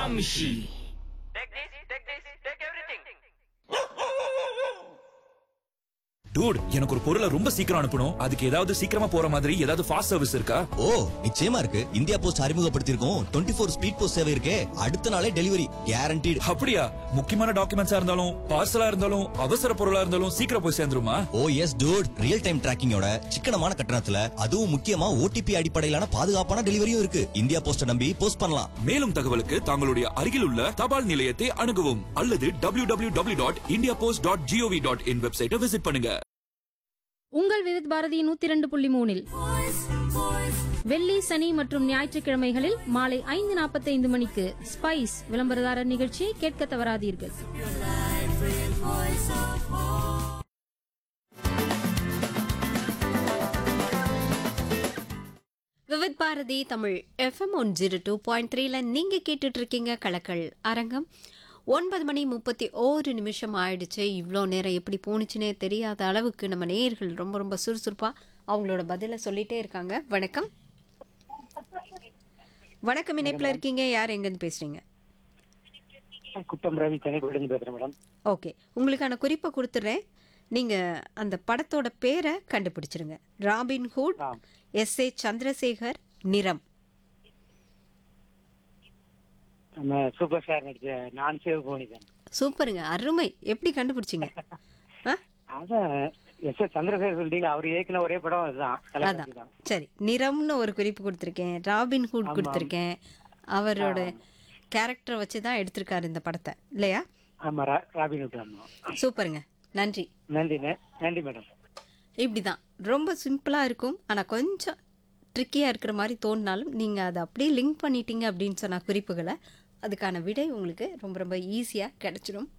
Yamshi. Take this, take this, take everything. Dude எனக்கு ஒரு பொருளை ரொம்ப சீக்கிரம் அனுப்பணும் அதுக்கு ஏதாவது சீக்கிரமா போற மாதிரி ஏதாவது ஃபாஸ்ட் சர்வீஸ் இருக்கா ஓ நிச்சயமா இருக்கு இந்தியா போஸ்ட் அறிமுகப்படுத்தியிருக்கோம் டுவெண்ட்டி ஃபோர் ஸ்பீட் போஸ்ட் சேவை இருக்கே அடுத்த நாளே டெலிவரி கேரண்டீடு அப்படியா முக்கியமான டாக்குமெண்ட்ஸா இருந்தாலும் பார்சலா இருந்தாலும் அவசர பொருளா இருந்தாலும் சீக்கிரம் போய் சேர்ந்துருமா oh yes dude real time டிராக்கிங்கோட சிக்கனமான கட்டணத்துல அதுவும் முக்கியமா ஓடிபி அடிப்படையிலான பாதுகாப்பான டெலிவரியும் இருக்கு இந்தியா போஸ்ட நம்பி போஸ்ட் பண்ணலாம் மேலும் தகவலுக்கு தங்களுடைய அருகில் உள்ள தபால் நிலையத்தை அணுகவும் அல்லது W W W dot India Post dot GOV dot in வெப்சைட்டை விசிட் பண்ணுங்க உங்கள் விவித் பாரதி நூத்தி இரண்டு புள்ளி மூணில் வெள்ளி சனி மற்றும் ஞாயிற்றுக்கிழமைகளில் மாலை ஐந்து நாற்பத்தைந்து மணிக்கு ஸ்பைஸ் விளம்பரதாரர் நிகழ்ச்சியை கேட்க தவறாதீர்கள் Vividh Bharati Tamil FM one zero two point த்ரீல நீங்கள் கேட்டுட்டு இருக்கீங்க கலக்கல் அரங்கம் ஒன்பது மணி முப்பத்தி ஓரு நிமிஷம் ஆயிடுச்சு இவ்வளோ நேரம் எப்படி போணுச்சுனே தெரியாத அளவுக்கு நம்ம நேயர்கள் ரொம்ப ரொம்ப சுறுசுறுப்பாக அவங்களோட பதிலை சொல்லிட்டே இருக்காங்க வணக்கம் வணக்கம் இணைப்பில் இருக்கீங்க யார் எங்கேருந்து பேசுறீங்க குப்பம் ரவி சென்னைக்குள்ளேருந்து பேசுறேன் மேடம் ஓகே உங்களுக்கான குறிப்பை கொடுத்துட்றேன் நீங்கள் அந்த படத்தோட பேரை கண்டுபிடிச்சிருங்க ராபின் ஹுட் ஆ. எஸ் ஏ சந்திரசேகர் நிறம் நம்ம சூப்பர் ஸ்டார் நடிச்ச நான் சேவ் போனிதான் சூப்பருங்க அருமை எப்படி கண்டுபிடிச்சிங்க ஆ? அதான் எஸ் எஸ் சந்திரசேகர் சொல்லிட்டீங்க அவர் இயக்குன ஒரே படம் அதுதான் அதான் தளபதி தான் சரி நிறம்னு ஒரு குறிப்பு கொடுத்துருக்கேன் ராபின் ஹுட் கொடுத்துருக்கேன் அவரோட கேரக்டரை வச்சு தான் எடுத்திருக்காரு இந்த படத்தை இல்லையா ஆமா ரா- ராபின் ஹுட் ஆமா சூப்பருங்க நன்றி நன்றி நே- நன்றி மேடம் இப்படி தான் ரொம்ப சிம்பிளாக இருக்கும் ஆனால் கொஞ்சம் ட்ரிக்கியாக இருக்கிற மாதிரி தோணினாலும் நீங்கள் அதை அப்படியே லிங்க் பண்ணிட்டீங்க அப்படின்னு சொன்ன குறிப்புகளை அதுக்கான விடை உங்களுக்கு ரொம்ப ரொம்ப ஈஸியாக கிடைச்சிடும்